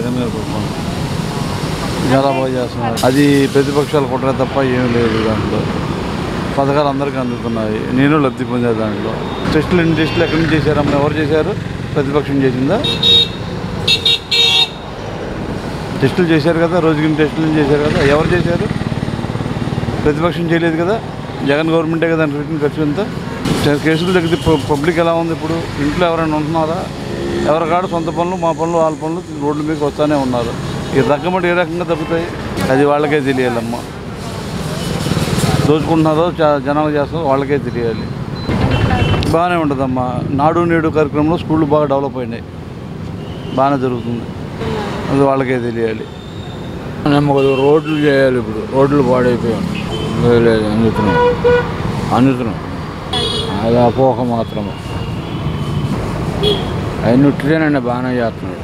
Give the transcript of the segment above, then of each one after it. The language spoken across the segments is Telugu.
జగన్ గారి పరిపాలన చాలా బాగా చేస్తున్నారు అది ప్రతిపక్షాలు కుట్ర తప్ప ఏమీ లేదు దాంట్లో పథకాలు అందరికీ అందుతున్నాయి నేను లబ్ధి పొందే దాంట్లో టెస్టులు ఎన్ని టెస్టులు ఎక్కడి నుంచి చేశారమ్మా ఎవరు చేశారు ప్రతిపక్షం చేసిందా టెస్టులు చేశారు కదా రోజుకి ఇన్ని టెస్టులు చేశారు కదా ఎవరు చేశారు ప్రతిపక్షం చేయలేదు కదా జగన్ గవర్నమెంటే కదా దానికి పెట్టిన ఖర్చు ఎంత చ- కేసులు తగ్గితే ప- పబ్లిక్ ఎలా ఉంది ఇప్పుడు ఇంట్లో ఎవరైనా ఉంటున్నారా ఎవరి కాడ సొంత పనులు మా పనులు వాళ్ళ పనులు రోడ్ల మీదకి వస్తూనే ఉన్నారు ఈ రకం ఏ రకంగా తగ్గుతాయి అది వాళ్ళకే తెలియాలమ్మా దోచుకుంటున్నారో జ- జనాలు చేస్తారో వాళ్ళకే తెలియాలి బాగానే ఉంటుందమ్మా నాడు నేడు కార్యక్రమంలో స్కూళ్ళు బాగా డెవలప్ అయినాయి బాగానే జరుగుతుంది అది వాళ్ళకే తెలియాలి నమ్మకం రోడ్లు చేయాలి ఇప్పుడు రోడ్లు పాడైపోయాం లేదు లేదు అందుతున్నాం అందుతున్నాం అది అపోహ మాత్రమే అవన్నీ ఉట్టిదేనండి బాగానే చేస్తున్నాడు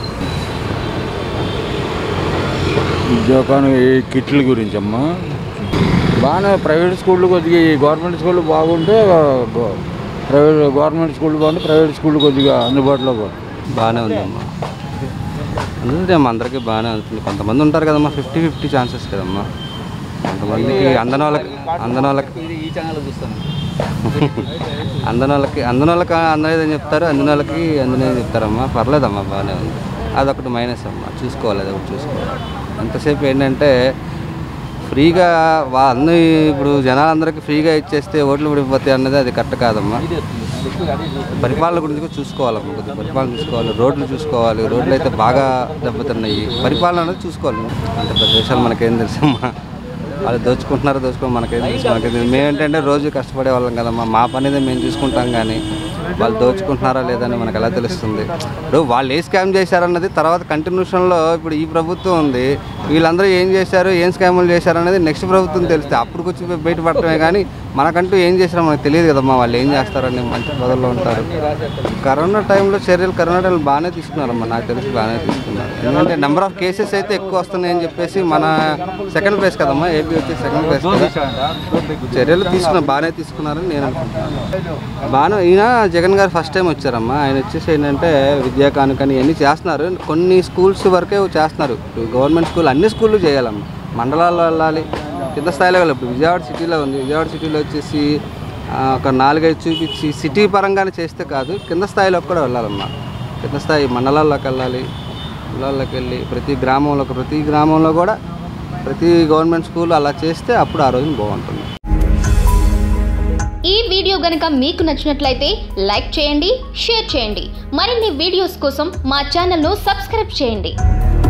ఉద్యోగానికి ఈ కిట్ల గురించి అమ్మా బాగానే ప్రైవేట్ స్కూళ్ళు కొద్దిగా ఈ గవర్నమెంట్ స్కూళ్ళు బాగుంటే గో- ప్రైవేట్ గవర్నమెంట్ స్కూళ్ళు బాగుంటే ప్రైవేట్ స్కూళ్ళు కొద్దిగా అందుబాటులో పోతుంది బాగానే ఉందమ్మా అందుతుంది అమ్మా అందరికీ బాగానే అందుతుంది కొంతమంది ఉంటారు కదమ్మా ఫిఫ్టీ ఫిఫ్టీ ఛాన్సెస్ కదమ్మా కొంతమందికి అందని వాళ్ళకి అందని వాళ్ళకి ఈ ఛానల్ చూస్తాను అందని వాళ్ళకి అందని వాళ్ళకి అందలేదని చెప్తారు అందిన వాళ్ళకి అందినని చెప్తారమ్మా పర్లేదమ్మా బాగానే ఉంది అదొకటి మైనస్ అమ్మా చూసుకోవాలి అదొకటి చూసుకోవాలి ఎంతసేపు ఏంటంటే ఫ్రీగా వా అన్ని ఇప్పుడు జనాలందరికీ ఫ్రీగా ఇచ్చేస్తే ఓట్లు పడిపోతాయి అన్నది అది కరెక్ట్ కాదమ్మా పరిపాలన గురించి కూడా చూసుకోవాలమ్మా కొద్దిగా పరిపాలన చూసుకోవాలి రోడ్లు చూసుకోవాలి రోడ్లు అయితే బాగా దెబ్బతిన్నాయి పరిపాలన అనేది చూసుకోవాలి అంటే పెద్ద విషయాలు మనకేం తెలుసమ్మా వాళ్ళు దోచుకుంటున్నారు దోచుకుని మనకేం తెలుసు మనకేం తెలుసు మేమేంటంటే రోజు కష్టపడే వాళ్ళం కదమ్మా మా పని అయితే మేము చూసుకుంటాం కానీ వాళ్ళు దోచుకుంటున్నారా లేదని మనకు ఎలా తెలుస్తుంది ఇప్పుడు వాళ్ళు ఏ స్కామ్ చేశారన్నది తర్వాత కంటిన్యూషన్లో ఇప్పుడు ఈ ప్రభుత్వం ఉంది వీళ్ళందరూ ఏం చేశారు ఏం స్కాములు చేశారు అనేది నెక్స్ట్ ప్రభుత్వం తెలిస్తే అప్పుడు వచ్చి బయటపడటమే కానీ మనకంటూ ఏం చేశారో మనకు తెలియదు కదమ్మా వాళ్ళు ఏం చేస్తారని మంచి పదవుల్లో ఉంటారు కరోనా టైంలో చర్యలు కరోనా టైంలో బాగానే తీసుకున్నారమ్మా నాకు తెలిసి బాగానే తీసుకున్నారు ఎందుకంటే నెంబర్ ఆఫ్ కేసెస్ అయితే ఎక్కువ వస్తున్నాయని చెప్పేసి మన సెకండ్ ప్లేస్ కదమ్మా ఏపీ వచ్చి సెకండ్ ప్లేస్ కదా చర్యలు తీసుకున్నారు బాగానే తీసుకున్నారని నేను అనుకుంటున్నాను బాగానే ఈయన జగన్ గారు ఫస్ట్ టైం వచ్చారమ్మా ఆయన వచ్చేసి ఏంటంటే విద్యా కానుకని ఇవన్నీ చేస్తున్నారు కొన్ని స్కూల్స్ వరకే చేస్తున్నారు ఇప్పుడు గవర్నమెంట్ స్కూల్ అన్ని స్కూళ్ళు చేయాలమ్మా మండలాల్లో వెళ్ళాలి కింద స్థాయిలో వెళ్ళాలి ఇప్పుడు విజయవాడ సిటీలో ఉంది విజయవాడ సిటీలో వచ్చేసి ఆ, ఒక నాలుగైదు చూపించి సిటీ పరంగానే చేస్తే కాదు కింద స్థాయిలోకి కూడా వెళ్ళాలమ్మా కింద స్థాయి మండలాల్లోకి వెళ్ళాలి మండలాల్లోకి వెళ్ళి ప్రతి గ్రామంలో ప్రతి గ్రామంలో కూడా ప్రతి గవర్నమెంట్ స్కూల్ అలా చేస్తే అప్పుడు ఆ రోజున బాగుంటుంది ఈ వీడియో గనక మీకు నచ్చినట్లయితే లైక్ చేయండి షేర్ చేయండి మరిన్ని వీడియోస్ కోసం మా ఛానల్ను సబ్స్క్రైబ్ చేయండి